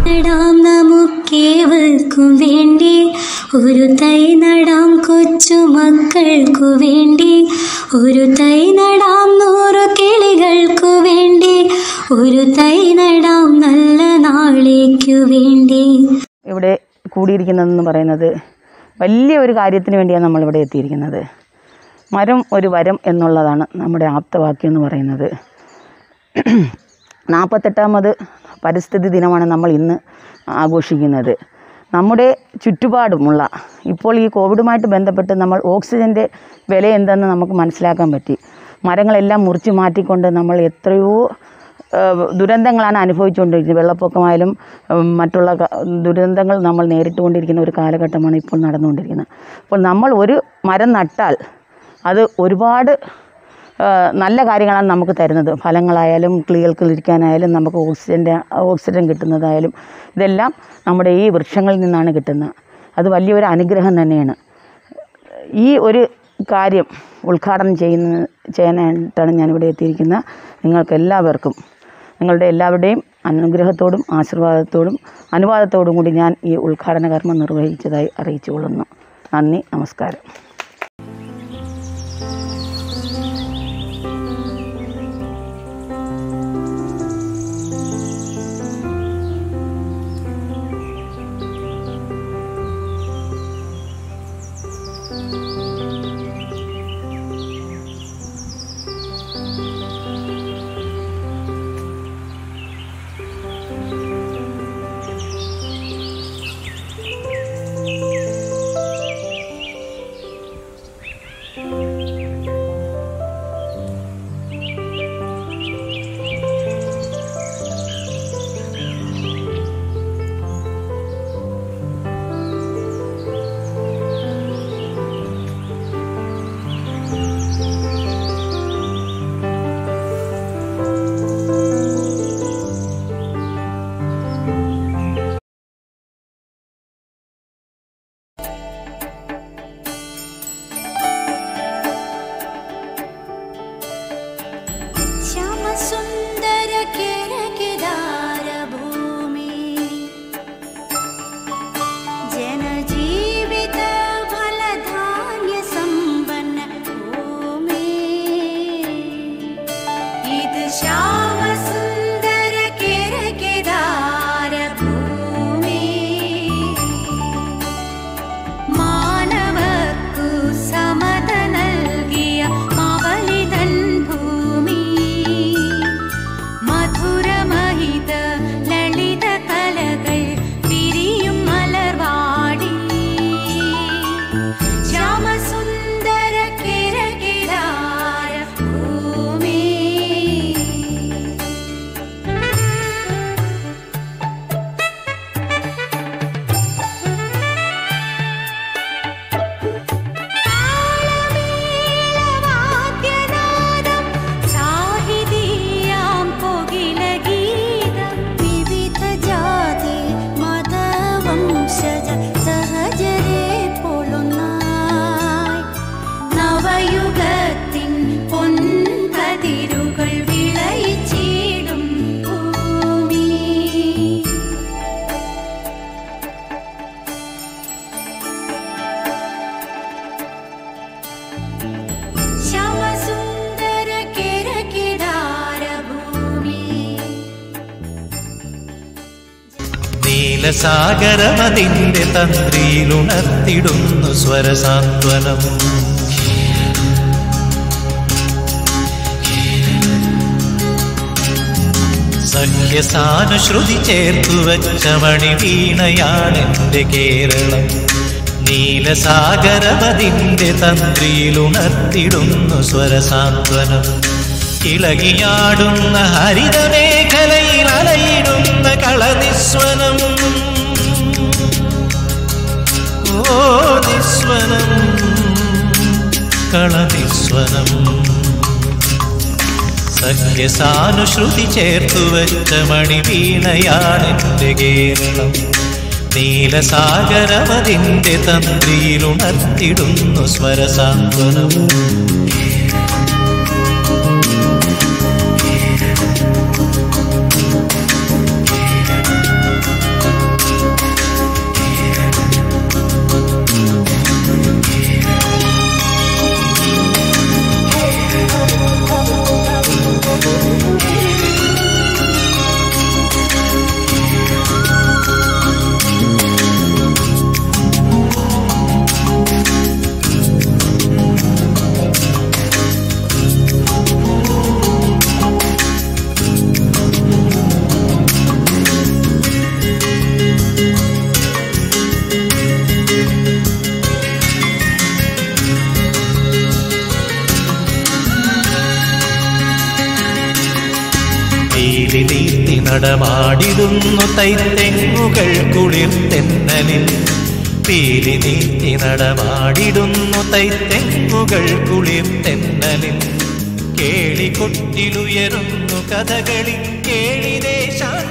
നടാം നമുക്കേവർക്കും വേണ്ടി ഒരു തൈ നടാം കൊച്ചു മക്കൾക്കു വേണ്ടി ഒരു തൈ നടാം നൂറു കിളികൾക്കു വേണ്ടി ഒരു തൈ നടാം നല്ല നാളേക്കു വേണ്ടി ഇവിടെ കൂടിയിരിക്കുന്നതെന്ന് പറയുന്നത് വലിയ ഒരു കാര്യത്തിന് വേണ്ടിയാണ് നമ്മളിവിടെ എത്തിയിരിക്കുന്നത് മരം ഒരു വരം എന്നുള്ളതാണ് നമ്മുടെ ആപ്തവാക്യം എന്ന് പറയുന്നത് നാൽപ്പത്തെട്ടാമത് പരിസ്ഥിതി ദിനമാണ് നമ്മൾ ഇന്ന് ആഘോഷിക്കുന്നത് നമ്മുടെ ചുറ്റുപാടുമുള്ള ഇപ്പോൾ ഈ കോവിഡുമായിട്ട് ബന്ധപ്പെട്ട് നമ്മൾ ഓക്സിജൻ്റെ വില എന്തെന്ന് നമുക്ക് മനസ്സിലാക്കാൻ പറ്റി മരങ്ങളെല്ലാം മുറിച്ച് മാറ്റിക്കൊണ്ട് നമ്മൾ എത്രയോ ഏഹ്, ദുരന്തങ്ങളാണ് അനുഭവിച്ചുകൊണ്ടിരിക്കുന്നത് വെള്ളപ്പൊക്കമായാലും ഉം, മറ്റുള്ള ക- ദുരന്തങ്ങൾ നമ്മൾ നേരിട്ടുകൊണ്ടിരിക്കുന്ന ഒരു കാലഘട്ടമാണ് ഇപ്പോൾ നടന്നുകൊണ്ടിരിക്കുന്നത് അപ്പോൾ നമ്മൾ ഒരു മരം നട്ടാൽ അത് ഒരുപാട് ആ, നല്ല കാര്യങ്ങളാണ് നമുക്ക് തരുന്നത് ഫലങ്ങളായാലും കിളികൾക്ക് ഇരിക്കാനായാലും നമുക്ക് ഓക്സിജൻ്റെ ഓക്സിജൻ കിട്ടുന്നതായാലും ഇതെല്ലാം നമ്മുടെ ഈ വൃക്ഷങ്ങളിൽ നിന്നാണ് കിട്ടുന്നത് അത് വലിയൊരു അനുഗ്രഹം തന്നെയാണ് ഈ ഒരു കാര്യം ഉദ്ഘാടനം ചെയ്യുന്ന ചെയ്യാനായിട്ടാണ് ഞാനിവിടെ എത്തിയിരിക്കുന്നത് നിങ്ങൾക്ക് എല്ലാവർക്കും നിങ്ങളുടെ എല്ലാവരുടെയും അനുഗ്രഹത്തോടും ആശീർവാദത്തോടും അനുവാദത്തോടും കൂടി ഞാൻ ഈ ഉദ്ഘാടന കർമ്മം നിർവഹിച്ചതായി അറിയിച്ചു കൊള്ളുന്നു നന്ദി നമസ്കാരം ശ്യാമസുന്ദര കിരകിടാര ഭൂമി ജനജീവിത ഫലധാന്യ സമ്പന്ന ഭൂമി ഇത് ശ്യാമസുന്ദര കിരകിടാര ഭൂമി മാനവർക്കു സമത നൽകിയ മവലിതൻ ഭൂമി മധുരമഹിത ലളിത കലകൾ വിരിയും മലർവാടി ശ്യാമസുന്ദര കിരകിടാര ഭൂമി താളമേളവാദ്യനാദം സാഹിതീയാം പുകിലഗീതം വിവിധ ജാതി മതവംശജ സഹജരെ പൊളുന്നായി നവയുഗത്തിൻ പൊൻകതിരുകൾ വിളയിച്ചിടും ഭൂമി ശ്യാമസുന്ദര കിരകിടാര ഭൂമി നീലസാഗരമതിന്റെ തന്ത്രിയിലുണർത്തിടുന്നു സ്വരസാന്ത്വനം സഖ്യസാനുശ്രുതി ചേർത്തു വച്ച മണിവീണയാണെന്റെ കേരളം നീലസാഗരമതിന്റെ തന്ത്രിയിലുണർത്തിടുന്നു സ്വരസാന്ത്വനം ഇളകിയാടുന്ന ഹരിതമേഖലയിൽ അലയിടുന്ന കളനിസ്വനം ഓ നിസ്വനം കളനിസ്വനം സഖ്യസാനുശ്രുതി ചേർത്തു വെച്ച മണിവീണയാണെന്റെ കേരളം നീലസാഗരമതിന്റെ തന്ത്രിയിലുണർത്തിടുന്നു സ്വരസാന്ത്വനം നടമാടിടുന്നു തൈത്തെങ്ങുകൾ കുളിർ തെന്നലിൽ പീലി നീട്ടി നടമാടിടുന്നു തൈത്തെങ്ങുകൾ കുളിർ തെന്നലിൽ കേളികൊട്ടിലുയരുന്നു കഥകളി കേളിദേശാൻ